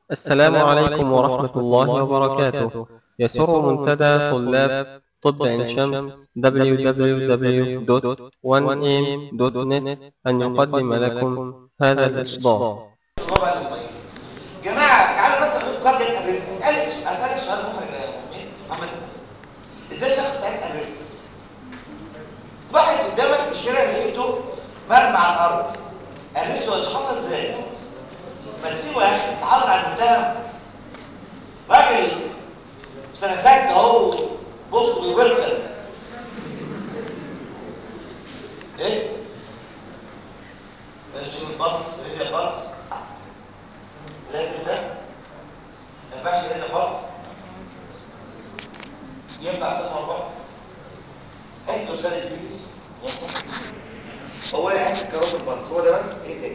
السلام عليكم ورحمة الله وبركاته يسر منتدى طلاب طب عين شمس www.1am.net أن يقدم لكم هذا الإصدار الربع الأمية جماعة تعالوا بس نقول قبل الأرست أسألك أسألك سؤال محرج يا مؤمن محمد إزاي شخص سألك أرست واحد قدامك في الشارع لقيته مرمى على الأرض أرست ولا شخصها إزاي ما تسيب واحد يتعرض على المتهم راجل في سنة ستة أهو بص بيوركل إيه؟ ماشي البطس ايه البطس لازم ده ما ينفعش هنا البطس ينفع تطلع البطس حسه سادس بيس هو اللي حاسس كروب البطس هو ده بس ايه تاني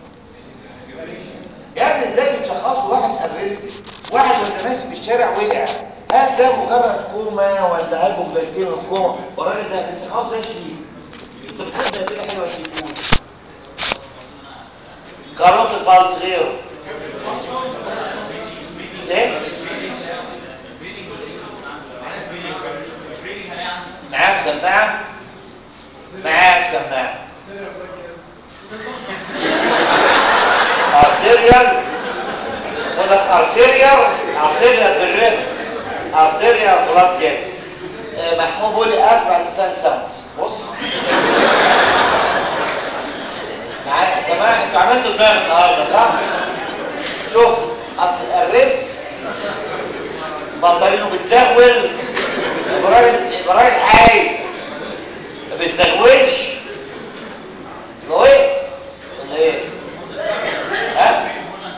يعني ازاي بتشخصوا واحد ارست واحد وانت ماشي في الشارع وقع هل ده مجرد كوما ولا هايبوجلايسيميا في كوما والراجل ده بتشخصه زي شديد انت بتقول ده اسئله حلوه تقول كاروت البالز غيره ايه معاك سماعه معاك سماعه ارتيريال يقول لك ارتيريال ارتيريال بالريتم ارتيريال بلاد جازز محمود بيقول لي اسمع لسان ساوندز بص معايا يا جماعه انتوا عملتوا دماغ النهارده صح؟ شوف اصل الريست بصرينه بتزغول يبقى راجل يبقى راجل حي ما بيتزغولش يبقى واقف ولا ايه؟ ها؟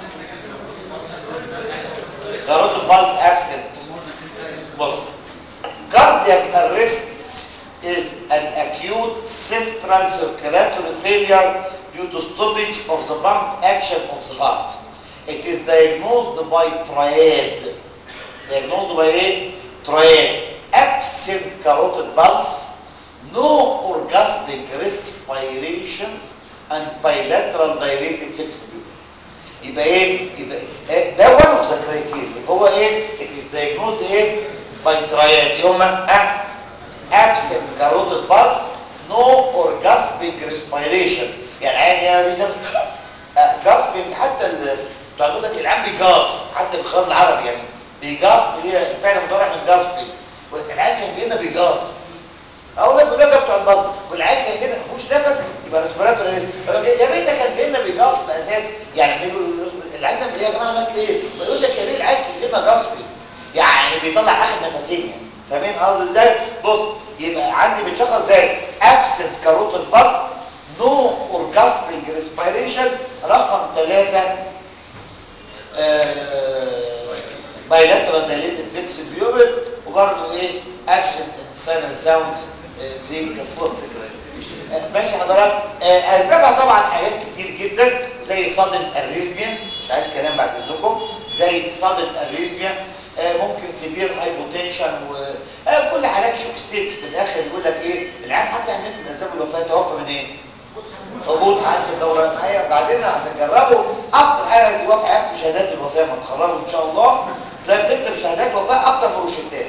كاروت فالس ابسنت بص cardiac arrest is an acute central circulatory failure due to stoppage of the pump action of the heart. It is diagnosed by triad. Diagnosed by a triad. Absent carotid pulse, no orgasmic respiration, and bilateral dilated fixed pupil. يبقى ايه؟ يبقى it's- ده one of the criteria. يبقى هو ايه؟ It is diagnosed ايه؟ by triad. هما اه absent carotid pulse, no orgasmic respiration. يعني عين يا بيتم جاسبنج حتى ال- بتوع يقول لك العام بيجاسب حتى بالخيار العربي يعني بيجاسب اللي هي الفعل مضارع من جاسبنج والعين كان جاينا بيجاسب اقول لك بيقول لك بتوع البطن والعين كان جاينا ما فيهوش نفس يبقى ريسبيراتوري ريسك يا بيه ده كان جاينا بيجاسب اساس يعني بيقولوا العين ده ايه يا جماعه مات ليه؟ بيقول لك يا بيه العين كان جاينا جاسبنج يعني بيطلع اخر نفسين يعني فاهمين قصدي ازاي؟ بص يبقى عندي بتشخص ازاي؟ ابسنت كاروتيد بالز نو اورجاسميك ريسبيريشن رقم ثلاثة بايلاترال دايليتد فيكس بيوبل وبرضه ايه ابسنت انساينال ساوندز بريك فورس ماشي حضرتك آه، اسبابها طبعا حاجات كتير جدا زي صدم اريزميا مش عايز كلام بعد اذنكم زي صدم اريزميا آه، ممكن سيفير هايبوتنشن وكل حالات شوك ستيتس في الاخر يقول لك ايه العيان حتى هنكتب اسباب الوفاه توفى من ايه؟ هبوط حاد في الدوره المائيه بعدين هتجربوا اكتر حاجه توافق حياتكم شهادات الوفاه ما تخرجوا ان شاء الله تلاقي بتكتب شهادات وفاه اكتر من روشتات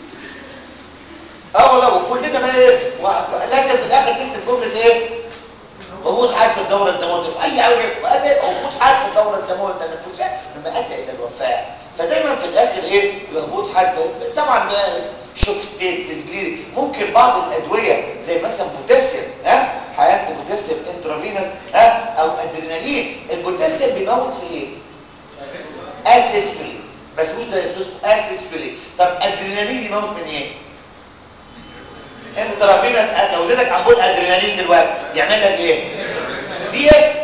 اه والله وكلنا بقى ايه و- لازم في الاخر تكتب جمله ايه هبوط حاد في الدوره الدمويه في اي حاجه وأدي هبوط حاد في الدوره الدمويه التنفسيه مما ادى الى الوفاه فدايما في الاخر ايه يبقى هبوط حاد في- طبعا بقى شوك ستيتس الجليد ممكن بعض الادويه زي مثلا بوتاسيوم ها حياه بوتاسيوم انترافينس ها او ادرينالين البوتاسيوم بيموت في ايه اسيسبري بس مش ده اسمه اسيسبري طب ادرينالين يموت من ايه انترافينس لو اديتك امبول ادرينالين دلوقتي يعمل لك ايه دي اف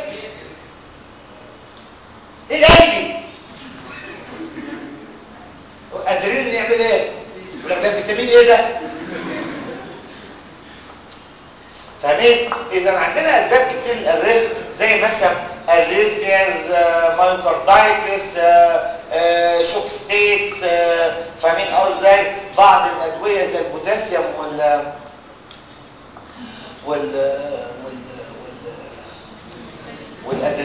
ايه القلبي ادرينالين يعمل ايه يقول لك ده فيتامين ايه ده فاهمين اذا عندنا اسباب كتير للريسك زي مثلا الريزمياز مايوكاردايتس شوك ستيتس فاهمين اه ازاي بعض الادويه زي البوتاسيوم وال وال وال وال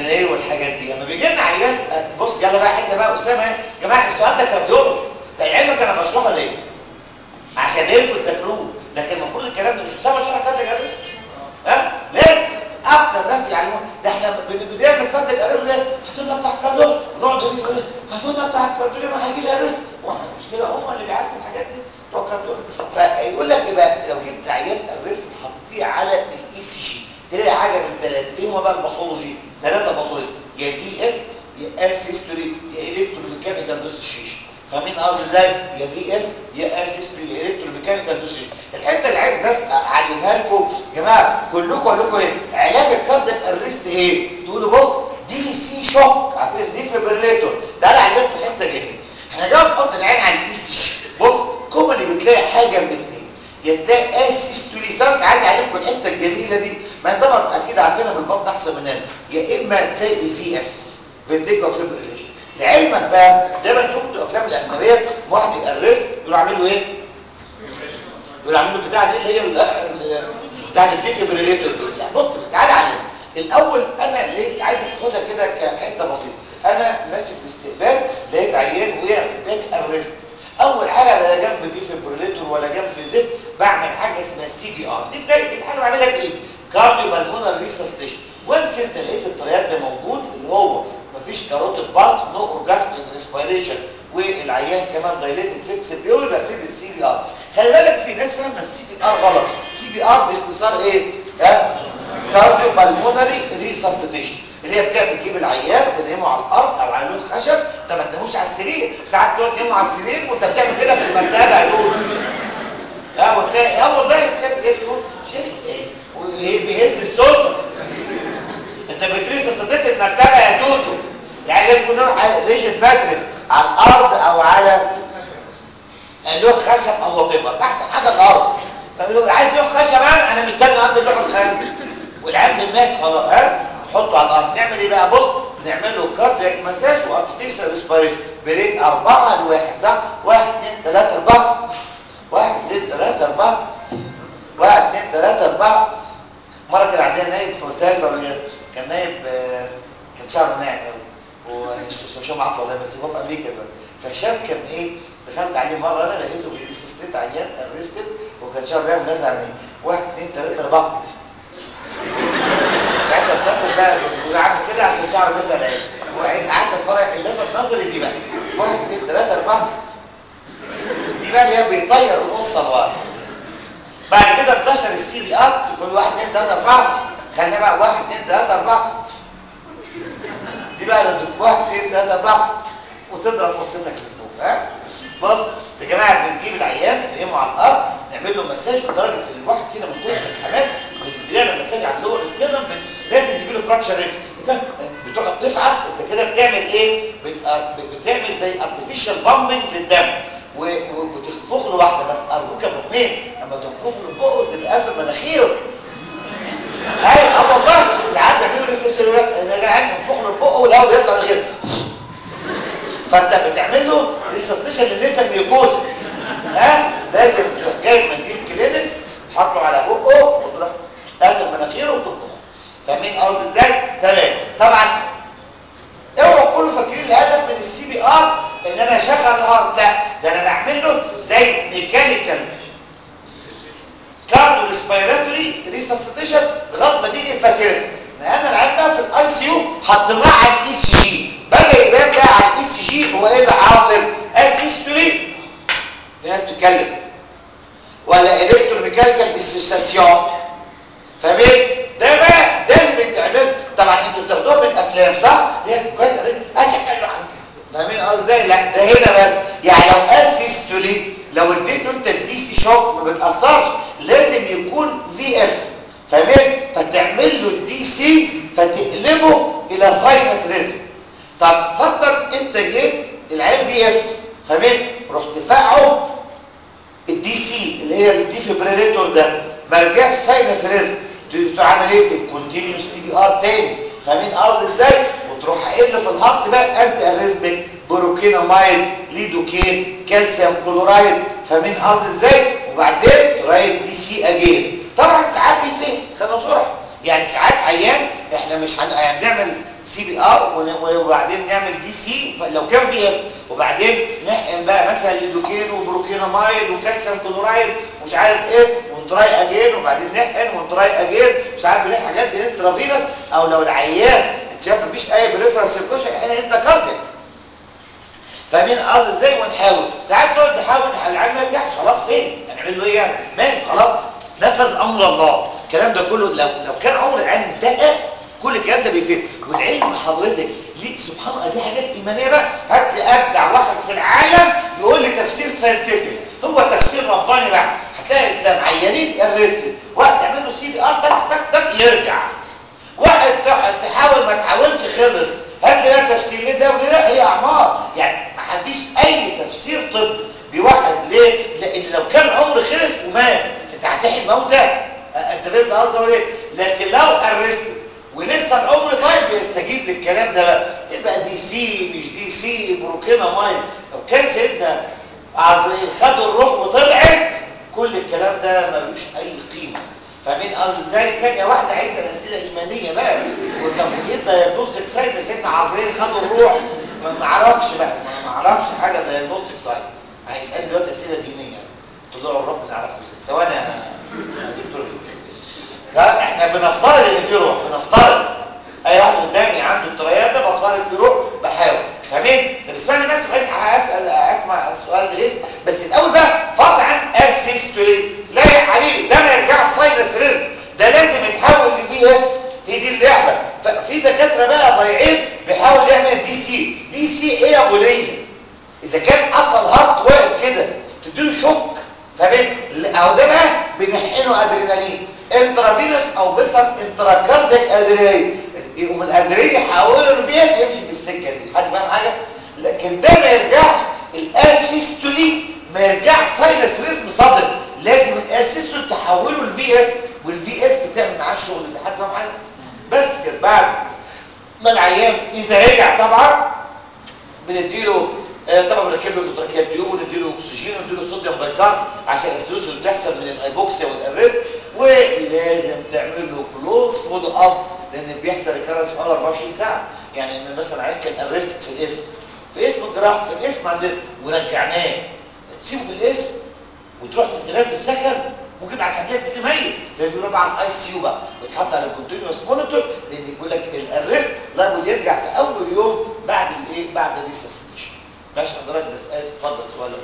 الايه والحاجات دي لما بيجي لنا عيان بص يلا بقى حته بقى اسامه يا جماعه السؤال ده كارديولوجي ده علمك انا بشرحه ليه عشان ايه تذاكروه لكن المفروض الكلام ده مش اسامه شرح كارديك ارست ها لازم اكتر ناس يعلمون ده احنا بن- بنعمل كارديك ارست ليه هاتوا بتاع الكارديولوجي ونقعد نقول هاتوا لنا بتاع الكارديولوجي ما هيجي لي ارست واحنا مش كده هم اللي بيعرفوا الحاجات دي بتوع الكارديولوجي فيقول لك ايه بقى لو جبت عيان الريست حطيتيه على الاي سي جي تلاقي حاجه من ثلاثه ايه هما بقى الباثولوجي ثلاثه باثولوجي يا في اف يا اس هيستوري يا الكتروميكانيكال ديسوسيشن فاهمين قصدي ازاي يا في اف يا اس هيستوري يا الكتروميكانيكال ديسوسيشن الحته اللي عايز بس اعلمها لكم يا جماعه كلكم اقول لكم ايه علاج الكاردياك ارست ايه تقولوا بص دي سي شوك عارفين دي فيبريليتور تعالى اعلمكم حته جديده احنا جاي نحط العين على الاي سي جي بص كومنلي بتلاقي حاجه من الاثنين يا تلاقي اسيستولي بس عايز اعلمكم الحته الجميله دي ما انت طبعا اكيد عارفينها من البطن احسن مننا يا اما تلاقي في اف فينديكا فيبريليشن لعلمك بقى دايما تشوفوا الافلام الاجنبيه واحد يأرست يقول عامل له ايه يقول عامل له بتاع دي اللي هي ال- ال- بتاع الديفيبريليتور دول لا بص تعالى علم الاول انا لقيت عايزك تاخدها كده كحته بسيطه انا ماشي في الاستقبال لقيت عيان وقع قدامي ارست اول حاجه لا جنب ديفيبريليتور ولا جنب زفت بعمل حاجه اسمها سي بي ار دي بدايه الحاجه بعملها بايدي كارديو بالمونر ريسستيشن وانس انت لقيت الطريقات ده موجود اللي هو مفيش كاروتيد بالز نو اورجازم ريسبيريشن والعيان كمان دايليتد فيكس بيقول ببتدي السي بي ار خلي بالك في ناس فاهمه السي بي ار غلط السي بي ار دي اختصار ايه ها كارديو بالمونري ريسستيشن اللي هي بتاع بتجيب العيان تنيمه على الارض او على لوح خشب انت ما تناموش على السرير ساعات تقعد تنيمه على السرير وانت بتعمل كده في المرتبه يا دود اه وتلاقي اه والله بتعمل ايه تقول شايف ايه وايه بيهز السوسه انت بتريس استطيت المرتبه يا دودو يعني لازم يكون على ريجن ماتريس على الارض او على لوح خشب او وطيفه احسن حاجه الارض فبيقول عايز لوح خشب انا انا مستني ارض اللوح الخشب والعم مات خلاص ها حطه على الارض نعمل ايه بقى بص نعمل له كاردياك مساج وارتفيشال ريسبيريشن بريت 4 لواحد صح 1 2 3 4 1 2 3 4 1 2 3 4 مره كان عندنا نايب في اوتيل قبل كده كان نايب آه، كان شعره ناعم قوي وهشام عطله والله بس هو في امريكا دلوقتي فهشام كان ايه دخلت عليه مره انا لقيته ريسستيت عيان ارستد وكان شعره ناعم ونازل على نايم واحد اثنين ثلاثه اربعه ساعتها اتصل بقى بيقول عامل كده عشان شعره بيسال عين وقعدت قعدت اتفرج اللي لفت نظري دي بقى واحد اثنين ثلاثه اربعه دي بقى اللي هي بيطير القصه لورا بعد كده انتشر السي بي ار كل واحد اثنين ثلاثه اربعه خلينا بقى واحد اثنين ثلاثه اربعه دي بقى لما واحد اثنين ثلاثه اربعه وتضرب قصتك لفوق ها بص يا جماعه بنجيب العيان نقيمه على الارض نعمل له مساج لدرجه ان الواحد فينا من كتر الحماس بنعمل مساج على اللور ستيرنم لازم يجي له فراكشر ريت بتقعد تفعص انت كده بتعمل ايه بت- بتعمل زي ارتفيشال بامبنج للدم و- وبتنفخ له واحده بس ارجوك يا ابو حميد اما تنفخ له بقه تبقى قافل مناخيره ايوه اه والله ساعات بيعملوا لسه انا قاعد منفوخ له بقه والهواء بيطلع من غير فانت بتعمل له ريسستيشن للنسا الميوكوزا ها لازم تروح جايب منديل كلينكس تحطه على بقه وتروح قافل مناخيره وتنفخه فاهمين قصدي ازاي تمام طبعا اوعوا تكونوا فاكرين الهدف من السي بي ار ان انا اشغل الهارت لا ده انا بعمل له زي ميكانيكال كارديو ريسبيراتوري ريسسيتيشن لغايه ما تيجي الفاسيلتي لان العيان بقى في الاي سي يو حطيناه على الاي سي جي بدا يبان بقى على الاي سي جي هو ايه اللي حاصل اسيستولي في ناس بتتكلم ولا الكتروميكانيكال ديسوسياسيون فاهمين ده بقى ده اللي بيتعمل طبعا انتوا بتاخدوها من الافلام صح دي كويس اشكله عن كده فاهمين اه ازاي لا ده هنا بس يعني لو اسيستولي لو اديته انت الدي سي شوك ما بتاثرش لازم يكون في اف فاهمين فتعمل له الدي سي فتقلبه الى ساينس ريزم طب فكر انت جيت العين في اف فاهمين رحت فاعه الدي سي اللي هي الديفيبريليتور ده ما رجعش ساينس ريزم تروح عمليه الكونتينيوس سي بي ار تاني فاهمين قصدي ازاي وتروح قايل في الهارت بقى انتي اريزميك بروكينامايد ليدوكين كالسيوم كلورايد فاهمين قصدي ازاي وبعدين ترايد دي سي اجين طبعا ساعات بيفهم خلينا صراحه يعني ساعات عيان احنا مش هن- هنعمل سي بي ار وبعدين نعمل دي سي لو كان في اف وبعدين نحقن بقى مثلا ليدوكين وبروكينامايد وكالسيوم كلورايد ومش عارف ايه ونتراي اجين وبعدين نحقن ونتراي اجين مش عارف ايه الحاجات دي انترافينوس او لو العيان انت شايف مفيش اي بريفرنس سيركوشن هنا انت كارديك فاهمين قصدي ازاي ونحاول ساعات نقعد نحاول نحاول العيان ما يرجعش خلاص فين هنعمل له ايه يعني مات خلاص نفذ امر الله الكلام ده كله لو لو كان عمر العيان انتهى كل الكلام ده بيفيد والعلم حضرتك ليه سبحان الله دي حاجات ايمانيه بقى هات لي ابدع واحد في العالم يقول لي تفسير ساينتفك هو تفسير رباني بقى هتلاقي اسلام عيانين الريتم واحد تعمل له سي بي ار تك تك تك يرجع واحد تحاول ما تحاولش خلص هات لي بقى تفسير ليه ده وليه لا هي اعمار يعني ما فيش اي تفسير طبي بيوحد ليه لان لو كان عمر خلص ومات انت هتحيي الموتى انت فهمت قصدي ولا ايه لكن لو ارستد ولسه العمر طيب يستجيب للكلام ده بقى تبقى دي سي مش دي سي بروكينا ماين لو كان سيدنا عزرائيل خدوا الروح وطلعت كل الكلام ده ملوش اي قيمه فاهمين قصدي ازاي ثانيه واحده عايزه الاسئله ايمانيه بقى وانت ايه دايجنوستيك سايد سيدنا عزرائيل خدوا الروح ما اعرفش بقى ما اعرفش حاجه دايجنوستيك سايد هيسالني دلوقتي اسئله دينيه طلوع الروح ما نعرفش ثواني يا دكتور لا احنا بنفترض ان في روح بنفترض اي واحد قدامي عنده التريات ده بفترض في روح بحاول فاهمين طب اسمعني بس خليني هسال اسمع السؤال لغيث بس الاول بقى فرض عن اسيستولي لا يا حبيبي ده ما يرجعش ساينس ريزم ده لازم يتحول لدي اف هي دي اللعبه ففي دكاتره بقى ضايعين بيحاول يعمل دي سي دي سي ايه يا ابو ليه اذا كان اصل هارت واقف كده تديله شوك فاهمين اهو ده بقى بنحقنه ادرينالين انترافينوس او بيتر انتراكارديك ادرينالين يقوم الادرينالين يحوله لفي اف يمشي في السكه دي حد فاهم حاجه لكن ده ما يرجعش الاسيستولي ما يرجعش ساينس ريزم صدر لازم الاسيستول تحوله لفي اف والفي اف تعمل معاه الشغل ده حد فاهم حاجه بس كده بعد ما العيان اذا رجع طبعا بنديله طبعا بنركب له التراكيال تيوب ونديله اكسجين ونديله صوديوم بايكارب عشان الاسيوس اللي بتحصل من الايبوكسيا والارست ولازم تعمل له كلوز فولو اب لان بيحصل ريكارنس اول 24 ساعه يعني مثلا عيان كان ارست في الاسم في اسم الجراح في الاسم عندنا ورجعناه تسيبه في الاسم وتروح تتغير في السكن ممكن بعد ساعتين تيجي ميت لازم يروح على الاي سي يو بقى ويتحط على الكونتينوس مونيتور لان يقول لك الارست لايبل يرجع في اول يوم بعد الايه بعد الريسسيتيشن ماشي حضرتك بس عايز اتفضل سؤالك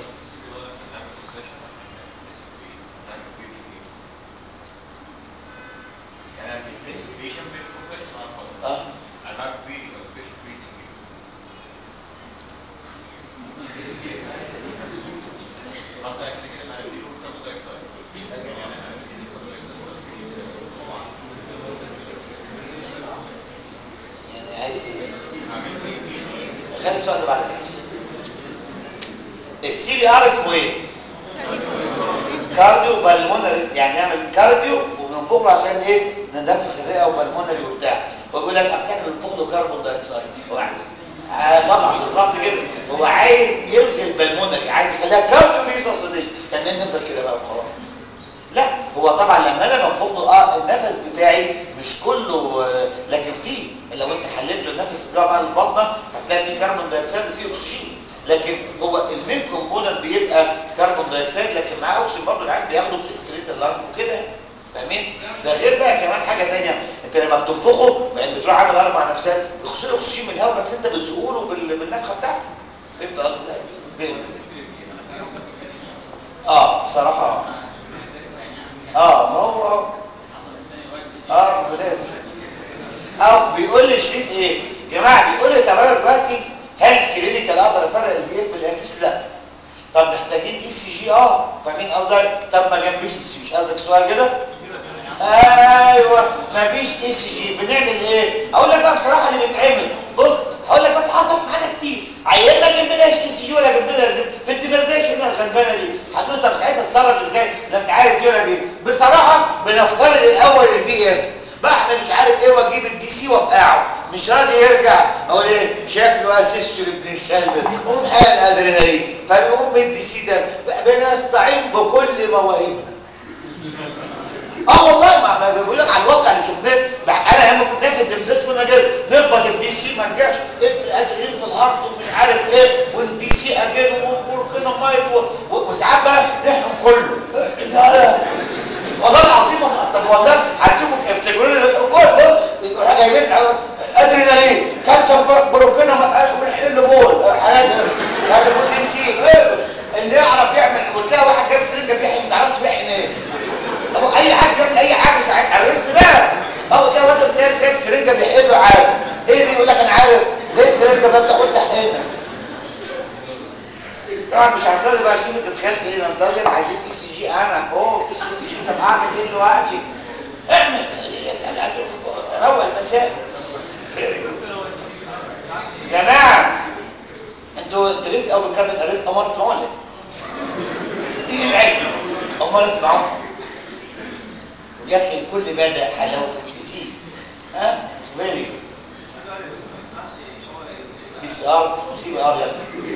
اه يعني عايز خلي السؤال اللي بعد كده السي بي ار اسمه ايه كارديو بالمونري يعني نعمل كارديو وبننفخ له عشان ايه ندفخ الرئه وبالمونري وبتاع ويقول لك اصل احنا بننفخ له كربون دايوكسيد هو آه طبعا بالظبط كده هو عايز يلغي البلمونري عايز يخليها كارديو ريسوسيتيشن يعني نفضل كده بقى وخلاص لا هو طبعا لما انا بنفخ له اه النفس بتاعي مش كله آه لكن فيه لو انت حللت النفس بتاعه مع البطنه هتلاقي فيه كربون دايوكسيد وفيه اكسجين لكن هو المين كومبوننت بيبقى كربون دايوكسيد لكن معاه اكسجين برضه العين بياخده في انفليت اللنج وكده فاهمين ده غير بقى كمان حاجه ثانيه انت لما بتنفخه يعني بتروح عامل اربع نفسات بيخش له اكسجين من الهواء بس انت بتزقه له بال- بالنفخه بتاعتك فهمت قصدي ازاي اه بصراحه اه ما هو اه ما هو لازم اه بيقول لي شريف ايه يا جماعه بيقول لي طب انا دلوقتي هل كلينيكال اقدر افرق الفي اف الاسيست لا طب محتاجين اي سي جي اه فاهمين قصدي طب ما جنبيش السي مش قصدك سؤال كده ايوه مفيش اي سي جي بنعمل ايه اقول لك بقى بصراحه اللي بيتعمل بص هقول لك بس حصلت معانا كتير عيال ما جنبناش اي سي جي ولا جنبنا زي في التمرداش هنا الغلبانه دي هتقول طب ساعتها اتصرف ازاي لا انت عارف دي ولا دي بصراحه بنفترض الاول الفي اف بعمل مش عارف ايه واجيب الدي سي وافقعه مش راضي يرجع اقول ايه شكله اسيستو لابن الكلب قوم حال ادرينالين فبيقوم الدي سي ده بنستعين بكل مواهبنا اه والله ما ما بقول لك على الواقع اللي شفناه بح- انا لما كنت في الدمداش كنا جاي نخبط الدي سي ما رجعش ادرينالين في الهارت ومش عارف ايه والدي سي اجين وبوركينا مايت و- و- وساعات بقى نحكم كله لا لا والله العظيم ما- طب والله هتشوفوا افتكروا لي كل ده يروحوا جايبين ادرينالين كالسيوم بروكينا والحل بول حاجات هذا بول دي سي إيه؟ اللي يعرف يعمل وتلاقي واحد جايب سرنجه بيحقن ما تعرفش بيحقن ايه طب اي حد يعمل اي حاجه ساعتها الريست بقى او تلاقي واحد تاني جايب سرنجه بيحقن له عادي ايه دي يقول لك انا عارف ليه السرنجه فانت قلت احقنها طبعا مش هنتظر بقى شوف انت تخيلت ايه ننتظر عايزين اي سي جي انا اوه مفيش اي سي جي طب اعمل ايه دلوقتي اعمل روق المسائل جماعه انتوا درست او بكاتب درست امال تسمعوا ولا ايه؟ ايه العيب امال اسمعوا يا اخي الكل بدا حلاوه في سي ها فيري بي سي ار اسمه سي بي ار يا ابني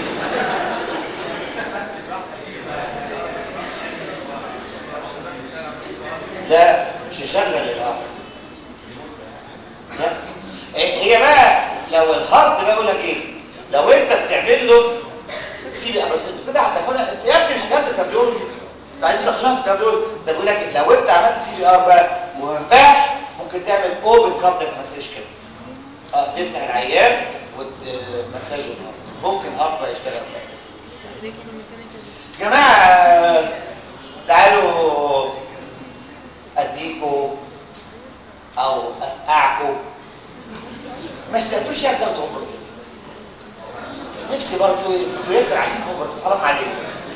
لا مش هشغل الهارد لا إيه- هي بقى لو الهارد بقى يقول لك ايه لو انت بتعمل له سي بي ار بس انتوا كده هتاخدها انت يا ابني مش كاتب كارديولوجي انت عايزين نخشها في كارديولوجي ده بيقول لك لو انت عملت سي بي ار بقى وما ينفعش ممكن تعمل اوبن كاردياك مساج كده اه تفتح العيان وتمساج الهارد ممكن الهارد بقى يشتغل ساعتها جماعه تعالوا اديكوا او افقعكوا ما استقدوش يعني تاخدوا اوبرتيف نفسي برضه دكتور ياسر عايزين اوبرتيف حرام عليكم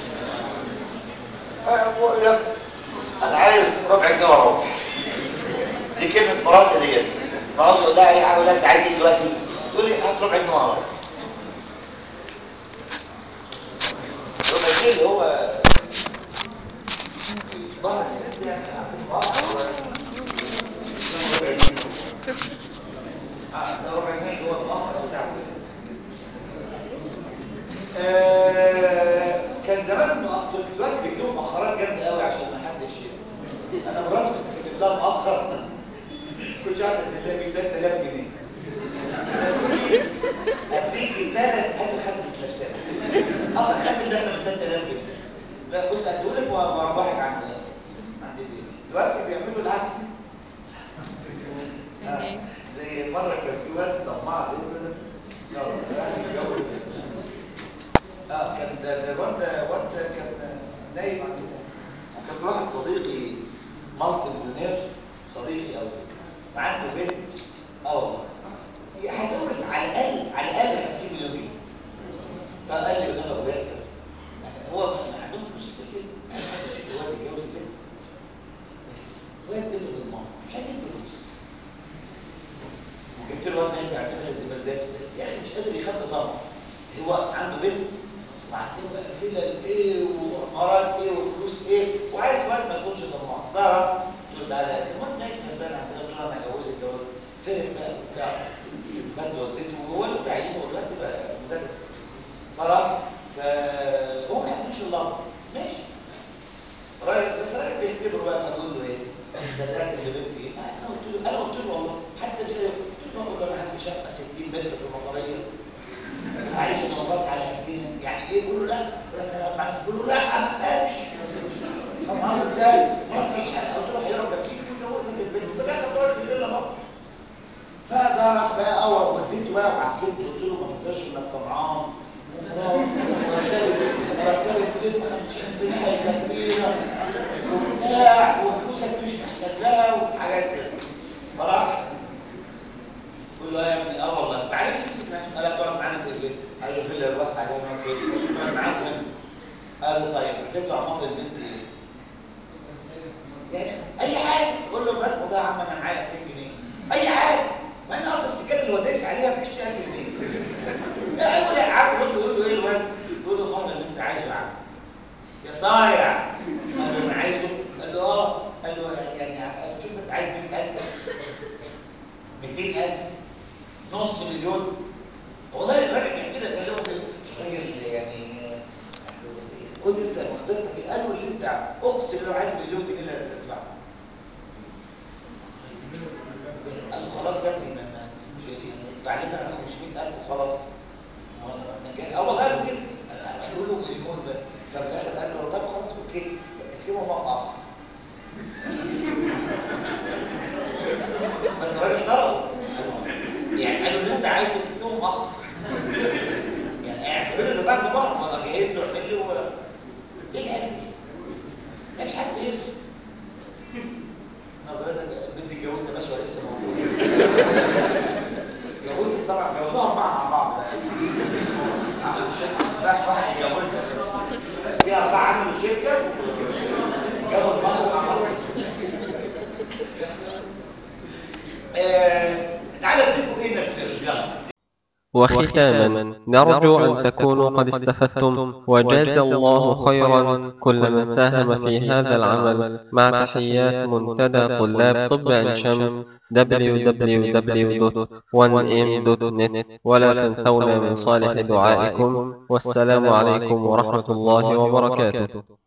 أه، بقول لك انا عايز ربع جنيه واروح دي كلمه مراتي ديت فعاوز اقول لها ايه اقول لها انت عايز ايه دلوقتي تقول لي هات ربع جنيه واروح ربع جنيه اللي هو ظهر الست يعني اه ده ربع جنيه اللي هو المؤخر بتاعه آه، كان زمان المؤخر دلوقتي بيكتبوا مؤخرات جامده قوي عشان ما حدش ي- انا مراتي كنت كاتب لها مؤخر كنت قاعد اسيب لها ب 3000 جنيه اديك ثلاث هات الخد اللي لابساه اصلا خدت اللي احنا ب 3000 جنيه لا بص هديهولك واروحك عند عند البيت دلوقتي بيعملوا العكس آه، زي مره كان في واد طماع زي كده يلا راح يتجوز اه كان ده ده الواد ده واد ده كان نايم عندنا كان في واحد صديقي مالتي مليونير صديقي قوي وعنده بنت اه والله هتورث على الاقل على الاقل 50 مليون جنيه فقال لي انا ابو ياسر هو ما عندهم فلوس كتير جدا انا عايز اشوف الواد يتجوز البنت بس هو البنت ضمان مش عايزين فلوس وجبت له واد نايم عندنا في الدبرداس بس يعني مش قادر يخبي طبعا هو عنده بنت وعنده بقى فيلا ايه وعمارات ايه وفلوس ايه وعايز واد ما يكونش طماع ضرب يقول تعالى الواد نايم غلبان عندنا قلت له انا هجوزك جواز فرح بقى وبتاع خد والدته وهو له تعليمه ودلوقتي بقى مدرس فراح فهو ما حدوش الله ماشي راجل بس راجل بيختبره بقى فبقول له ايه انت تاكل لبنتي ايه انا قلت له انا قلت له والله حتى كده قلت له بقول له انا عندي شقه 60 متر في المطريه هعيش انا ومراتي على قدنا يعني ايه بقول له لا بقول لك انا معلش بقول له لا ما فيهاش طبعا ازاي مراتي مش قلت له هيرجع فيك ويجوزك البنت في الاخر تقعد في الليله برضه فجرح بقى اور وديته بقى وعكبته قلت له ما تنساش انك طمعان مرتبك 250 جنيه هيكفينا وبتاع وفلوسك مش محتاج لها وحاجات كده فراح قول له يا ابني اه والله ما عرفش يمسك نفسه قال له تقعد معانا في البيت قال له فيلا الواسعه عليها نقعد فين تقعد معانا هنا قال له طيب هتدفع مهر البنت ايه؟ يعني اي حاجه قول له الرقم ده يا عم انا معايا 2000 جنيه اي حاجه ما انا اصلا السكان اللي هو دايس عليها ب 20000 جنيه لا يقول يا عم قول له قول له ايه الواد قول له المهر اللي انت عايزه يا عم يا صايع قال له انا عايزه قال له اه قال له يعني شوف انت عايز 100000 200000 نص مليون والله الراجل بيحكي لك قال له راجل يعني قول انت مقدرتك قال له اللي انت اقسم لو عايز مليون جنيه اللي هتدفعه دماغه بقى ما جهز له يعمل له ايه العيال دي؟ مفيش حد يرسم نظرتك بدي اتجوزت يا باشا ولا لسه موجود اتجوزت طبعا جوزوها مع مع بعض عملوا شركه بقى واحد يتجوزها بس في اربعه عملوا شركه جابوا البحر مع بعض آه، تعالى اديكم ايه نتسيرش يلا وختاما نرجو أن تكونوا قد استفدتم وجاز الله خيرا كل من ساهم في هذا العمل مع تحيات منتدى طلاب طب عين شمس www.1m.net ولا تنسونا من صالح دعائكم والسلام عليكم ورحمة الله وبركاته